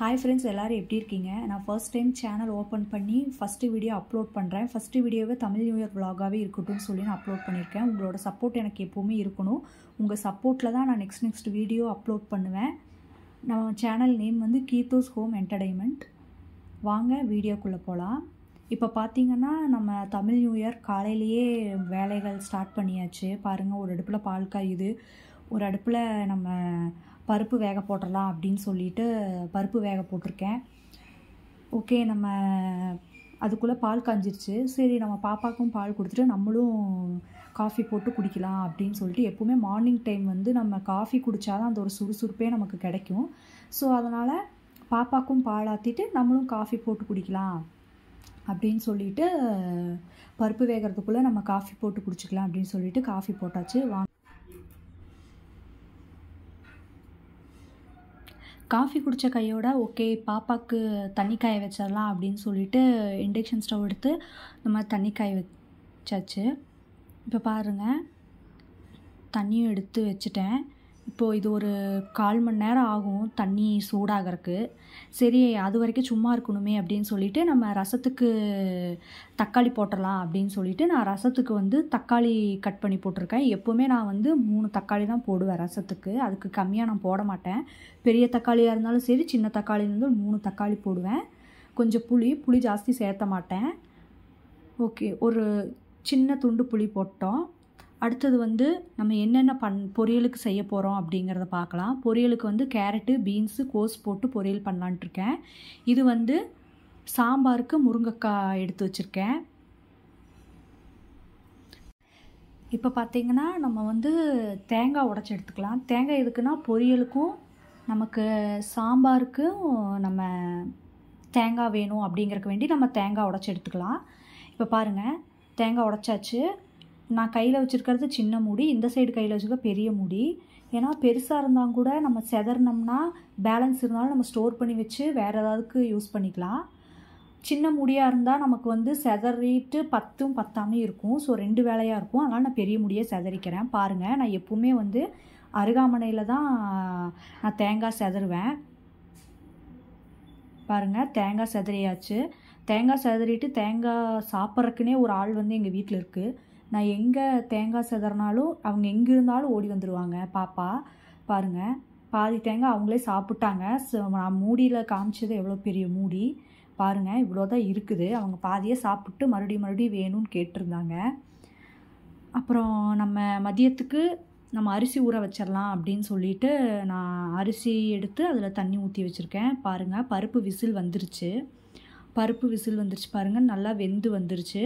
hi friends எல்லோரும் எப்படி இருக்கீங்க நான் ஃபர்ஸ்ட் டைம் சேனல் ஓப்பன் பண்ணி ஃபஸ்ட்டு வீடியோ அப்லோட் பண்ணுறேன் ஃபஸ்ட்டு வீடியோவே தமிழ் நியூ இயர் vlog-ஆவே இருக்கட்டும்னு சொல்லி நான் அப்லோட் பண்ணியிருக்கேன் உங்களோட சப்போர்ட் எனக்கு எப்போவுமே இருக்கணும் உங்கள் சப்போர்ட்டில் தான் நான் நெக்ஸ்ட் நெக்ஸ்ட் வீடியோ அப்லோட் பண்ணுவேன் நம்ம சேனல் நேம் வந்து கீத்தோஸ் ஹோம் என்டர்டைன்மெண்ட் வாங்க வீடியோக்குள்ளே போகலாம் இப்போ பார்த்தீங்கன்னா நம்ம தமிழ் நியூ இயர் காலையிலேயே வேலைகள் ஸ்டார்ட் பண்ணியாச்சு பாருங்கள் ஒரு அடுப்பில் பால் காயுது ஒரு அடுப்பில் நம்ம பருப்பு வேக போட்டுடலாம் அப்படின்னு சொல்லிட்டு பருப்பு வேக போட்டிருக்கேன் ஓகே நம்ம அதுக்குள்ளே பால் காஞ்சிருச்சு சரி நம்ம பாப்பாக்கும் பால் கொடுத்துட்டு நம்மளும் காஃபி போட்டு குடிக்கலாம் அப்படின்னு சொல்லிட்டு எப்போவுமே மார்னிங் டைம் வந்து நம்ம காஃபி குடித்தாதான் அந்த ஒரு சுறுசுறுப்பே நமக்கு கிடைக்கும் ஸோ அதனால் பாப்பாக்கும் பால் ஆற்றிட்டு நம்மளும் காஃபி போட்டு குடிக்கலாம் அப்படின்னு சொல்லிட்டு பருப்பு வேகிறதுக்குள்ளே நம்ம காஃபி போட்டு குடிச்சிக்கலாம் அப்படின்னு சொல்லிட்டு காஃபி போட்டாச்சு வாங்க காஃபி குடித்த கையோட ஓகே பாப்பாவுக்கு தண்ணி காய வச்சிடலாம் அப்படின்னு சொல்லிட்டு இண்டக்ஷன் ஸ்டவ் எடுத்து நம்ம தண்ணி காய வச்சாச்சு இப்போ பாருங்கள் தண்ணியும் எடுத்து வச்சுட்டேன் இப்போது இது ஒரு கால் மணி நேரம் ஆகும் தண்ணி சூடாகிறதுக்கு சரி அது வரைக்கும் சும்மா இருக்கணுமே அப்படின்னு சொல்லிட்டு நம்ம ரசத்துக்கு தக்காளி போட்டுடலாம் அப்படின்னு சொல்லிட்டு நான் ரசத்துக்கு வந்து தக்காளி கட் பண்ணி போட்டிருக்கேன் எப்போவுமே நான் வந்து மூணு தக்காளி தான் போடுவேன் ரசத்துக்கு அதுக்கு கம்மியாக நான் போட மாட்டேன் பெரிய தக்காளியாக இருந்தாலும் சரி சின்ன தக்காளி இருந்தாலும் மூணு தக்காளி போடுவேன் கொஞ்சம் புளி புளி ஜாஸ்தி சேர்த்த மாட்டேன் ஓகே ஒரு சின்ன துண்டு புளி போட்டோம் அடுத்தது வந்து நம்ம என்னென்ன பண் பொரியலுக்கு செய்ய போகிறோம் அப்படிங்கிறத பார்க்கலாம் பொரியலுக்கு வந்து கேரட்டு பீன்ஸு கோஸ் போட்டு பொரியல் பண்ணலான்ட்டு இருக்கேன் இது வந்து சாம்பாருக்கு முருங்கைக்காய் எடுத்து வச்சுருக்கேன் இப்போ பார்த்தீங்கன்னா நம்ம வந்து தேங்காய் உடச்சி எடுத்துக்கலாம் தேங்காய் எதுக்குன்னா பொரியலுக்கும் நமக்கு சாம்பாருக்கும் நம்ம தேங்காய் வேணும் அப்படிங்கிறக்கு வேண்டி நம்ம தேங்காய் உடச்சி எடுத்துக்கலாம் இப்போ பாருங்கள் தேங்காய் உடச்சாச்சு நான் கையில் வச்சுருக்கிறது சின்ன மூடி இந்த சைடு கையில் வச்சுருக்க பெரிய மூடி ஏன்னா பெருசாக இருந்தால் கூட நம்ம செதறினோம்னா பேலன்ஸ் இருந்தாலும் நம்ம ஸ்டோர் பண்ணி வச்சு வேறு ஏதாவதுக்கு யூஸ் பண்ணிக்கலாம் சின்ன முடியாக இருந்தால் நமக்கு வந்து செதறிட்டு பத்தும் பத்தாமே இருக்கும் ஸோ ரெண்டு வேலையாக இருக்கும் அதனால் நான் பெரிய முடியை செதறிக்கிறேன் பாருங்கள் நான் எப்பவுமே வந்து அருகாமனையில் தான் நான் தேங்காய் செதறுவேன் பாருங்கள் தேங்காய் செதறியாச்சு தேங்காய் செதறிட்டு தேங்காய் சாப்பிட்றக்குனே ஒரு ஆள் வந்து எங்கள் வீட்டில் இருக்குது நான் எங்கே தேங்காய் செதறினாலும் அவங்க எங்கே இருந்தாலும் ஓடி வந்துடுவாங்க பாப்பா பாருங்கள் பாதி தேங்காய் அவங்களே சாப்பிட்டாங்க ஸோ நான் மூடியில் காமிச்சது எவ்வளோ பெரிய மூடி பாருங்கள் இவ்வளோ தான் இருக்குது அவங்க பாதியே சாப்பிட்டு மறுபடியும் மறுபடியும் வேணும்னு கேட்டிருந்தாங்க அப்புறம் நம்ம மதியத்துக்கு நம்ம அரிசி ஊற வச்சிடலாம் அப்படின்னு சொல்லிட்டு நான் அரிசி எடுத்து அதில் தண்ணி ஊற்றி வச்சுருக்கேன் பாருங்கள் பருப்பு விசில் வந்துருச்சு பருப்பு விசில் வந்துருச்சு பாருங்கள் நல்லா வெந்து வந்துருச்சு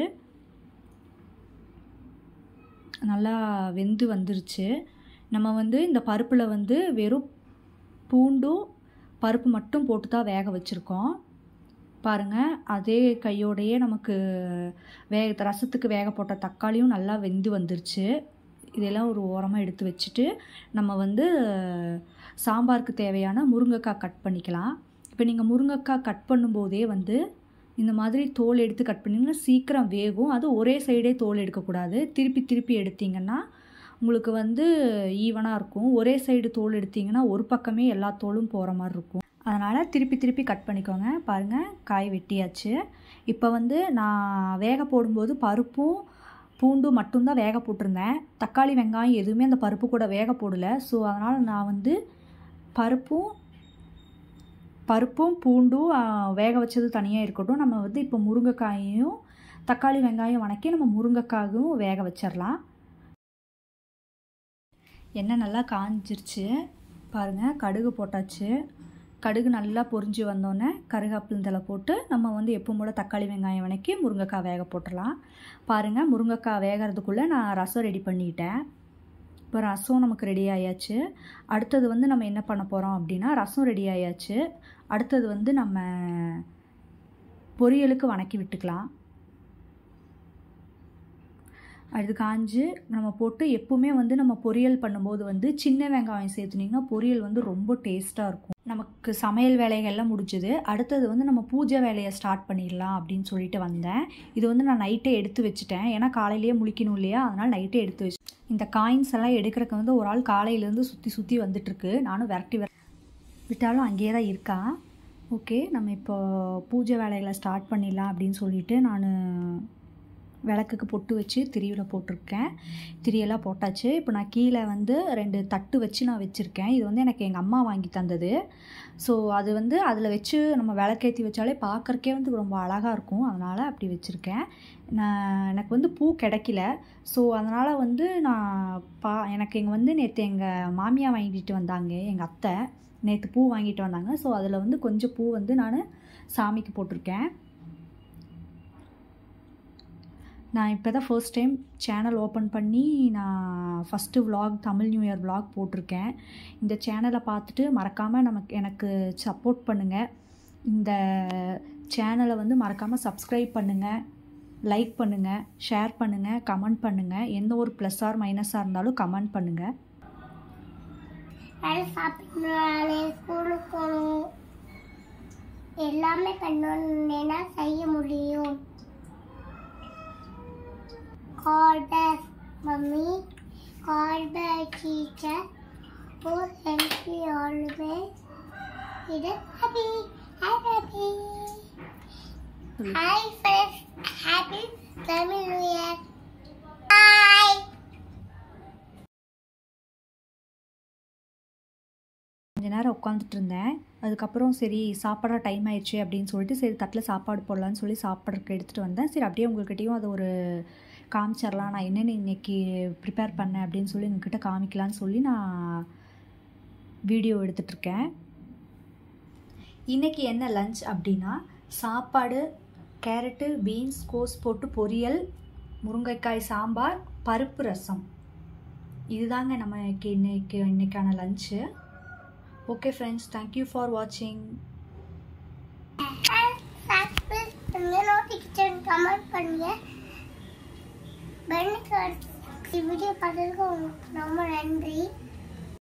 நல்லா வெந்து வந்துருச்சு நம்ம வந்து இந்த பருப்பில் வந்து வெறும் பூண்டும் பருப்பு மட்டும் போட்டு தான் வேக வச்சுருக்கோம் பாருங்கள் அதே கையோடையே நமக்கு வேக ரசத்துக்கு வேக போட்ட தக்காளியும் நல்லா வெந்து வந்துருச்சு இதெல்லாம் ஒரு ஓரமாக எடுத்து வச்சுட்டு நம்ம வந்து சாம்பாருக்கு தேவையான முருங்கைக்காய் கட் பண்ணிக்கலாம் இப்போ நீங்கள் முருங்கைக்காய் கட் பண்ணும்போதே வந்து இந்த மாதிரி தோல் எடுத்து கட் பண்ணிங்கன்னா சீக்கிரம் வேகும் அது ஒரே சைடே தோல் எடுக்கக்கூடாது திருப்பி திருப்பி எடுத்திங்கன்னா உங்களுக்கு வந்து ஈவனாக இருக்கும் ஒரே சைடு தோல் எடுத்திங்கன்னா ஒரு பக்கமே எல்லா தோலும் போகிற மாதிரி இருக்கும் அதனால் திருப்பி திருப்பி கட் பண்ணிக்கோங்க பாருங்கள் காய் வெட்டியாச்சு இப்போ வந்து நான் வேக போடும்போது பருப்பும் பூண்டும் மட்டும்தான் வேக போட்டிருந்தேன் தக்காளி வெங்காயம் எதுவுமே அந்த பருப்பு கூட வேக போடலை ஸோ அதனால் நான் வந்து பருப்பும் பருப்பும் பூண்டும் வேக வச்சது தனியாக இருக்கட்டும் நம்ம வந்து இப்போ முருங்கைக்காயையும் தக்காளி வெங்காயம் வணக்கி நம்ம முருங்கைக்காயும் வேக வச்சிடலாம் எண்ணெய் நல்லா காஞ்சிருச்சு பாருங்கள் கடுகு போட்டாச்சு கடுகு நல்லா பொரிஞ்சு வந்தோடனே கருகாப்பில் போட்டு நம்ம வந்து எப்பவும் போல் தக்காளி வெங்காயம் வணக்கி முருங்கைக்காய் வேக போட்டுடலாம் பாருங்கள் முருங்கைக்காய் வேகிறதுக்குள்ளே நான் ரசம் ரெடி பண்ணிட்டேன் இப்போ ரசம் நமக்கு ரெடி ஆயாச்சு அடுத்தது வந்து நம்ம என்ன பண்ண போகிறோம் அப்படின்னா ரசம் ரெடி ஆயாச்சு அடுத்தது வந்து நம்ம பொரியலுக்கு வணக்கி விட்டுக்கலாம் அது காஞ்சு நம்ம போட்டு எப்பவுமே வந்து நம்ம பொரியல் பண்ணும்போது வந்து சின்ன வெங்காயம் சேர்த்துனிங்கன்னா பொரியல் வந்து ரொம்ப டேஸ்ட்டாக இருக்கும் நமக்கு சமையல் வேலைகள்லாம் முடிஞ்சுது அடுத்தது வந்து நம்ம பூஜை வேலையை ஸ்டார்ட் பண்ணிடலாம் அப்படின்னு சொல்லிட்டு வந்தேன் இது வந்து நான் நைட்டே எடுத்து வச்சுட்டேன் ஏன்னா காலையிலேயே முழிக்கணும் இல்லையா அதனால் நைட்டே எடுத்து வச்சு இந்த காயின்ஸ் எல்லாம் எடுக்கிறதுக்கு வந்து ஒரு ஆள் காலையிலேருந்து சுற்றி சுற்றி வந்துட்டுருக்கு நானும் விரட்டி விர விட்டாலும் அங்கேயே தான் இருக்கான் ஓகே நம்ம இப்போ பூஜை வேலைகளை ஸ்டார்ட் பண்ணிடலாம் அப்படின்னு சொல்லிட்டு நான் விளக்குக்கு பொட்டு வச்சு திரியில் போட்டிருக்கேன் திரியெல்லாம் போட்டாச்சு இப்போ நான் கீழே வந்து ரெண்டு தட்டு வச்சு நான் வச்சுருக்கேன் இது வந்து எனக்கு எங்கள் அம்மா வாங்கி தந்தது ஸோ அது வந்து அதில் வச்சு நம்ம விளக்கேற்றி வச்சாலே பார்க்குறக்கே வந்து ரொம்ப அழகாக இருக்கும் அதனால் அப்படி வச்சுருக்கேன் நான் எனக்கு வந்து பூ கிடைக்கல ஸோ அதனால் வந்து நான் பா எனக்கு இங்கே வந்து நேற்று எங்கள் மாமியார் வாங்கிட்டு வந்தாங்க எங்கள் அத்தை நேற்று பூ வாங்கிட்டு வந்தாங்க ஸோ அதில் வந்து கொஞ்சம் பூ வந்து நான் சாமிக்கு போட்டிருக்கேன் நான் இப்போ தான் ஃபர்ஸ்ட் டைம் சேனல் ஓப்பன் பண்ணி நான் first vlog Tamil new year vlog போட்டிருக்கேன் இந்த சேனலை பார்த்துட்டு மறக்காமல் நமக்கு எனக்கு சப்போர்ட் பண்ணுங்கள் இந்த சேனலை வந்து மறக்காமல் சப்ஸ்கிரைப் பண்ணுங்கள் லைக் பண்ணுங்கள் ஷேர் பண்ணுங்கள் கமெண்ட் பண்ணுங்கள் எந்த ஒரு ப்ளஸ் ஆர் மைனஸாக இருந்தாலும் கமெண்ட் பண்ணுங்கள் வேலை சாப்பிடணும் நானே ஸ்கூலுக்கு போகணும் எல்லாமே பண்ணணும்னா செய்ய முடியும் call back mummy call back teacher oh help you always இது happy happy hi friends happy Tamil new year hi கொஞ்ச நேரம் உட்காந்துட்டு இருந்தேன் அதுக்கப்புறம் சரி சாப்பிட்ற டைம் ஆயிடுச்சு அப்படின்னு சொல்லிட்டு சரி தட்டில் சாப்பாடு போடலான்னு சொல்லி சாப்பிட்றதுக்கு எடுத்துகிட்டு வந்தேன் சரி அப்படியே உங்கள்கிட்டயும் அது ஒரு காமிச்சிடலாம் நான் என்னென்ன இன்னைக்கு ப்ரிப்பேர் பண்ணேன் அப்படின்னு சொல்லி உங்ககிட்ட காமிக்கலான்னு சொல்லி நான் வீடியோ எடுத்துட்ருக்கேன் இன்றைக்கி என்ன லஞ்ச் அப்படின்னா சாப்பாடு கேரட்டு பீன்ஸ் கோஸ் போட்டு பொரியல் முருங்கைக்காய் சாம்பார் பருப்பு ரசம் இதுதாங்க நமக்கு இன்னைக்கு இன்னைக்கான lunch okay friends thank you for வாட்சிங் சப்ஸ்கிரைப் பண்ணுங்க நோட்டிஃபிகேஷன் கமெண்ட் பண்ணுங்க பெல் வீடியோ பார்த்ததுக்கு உங்களுக்கு ரொம்ப நன்றி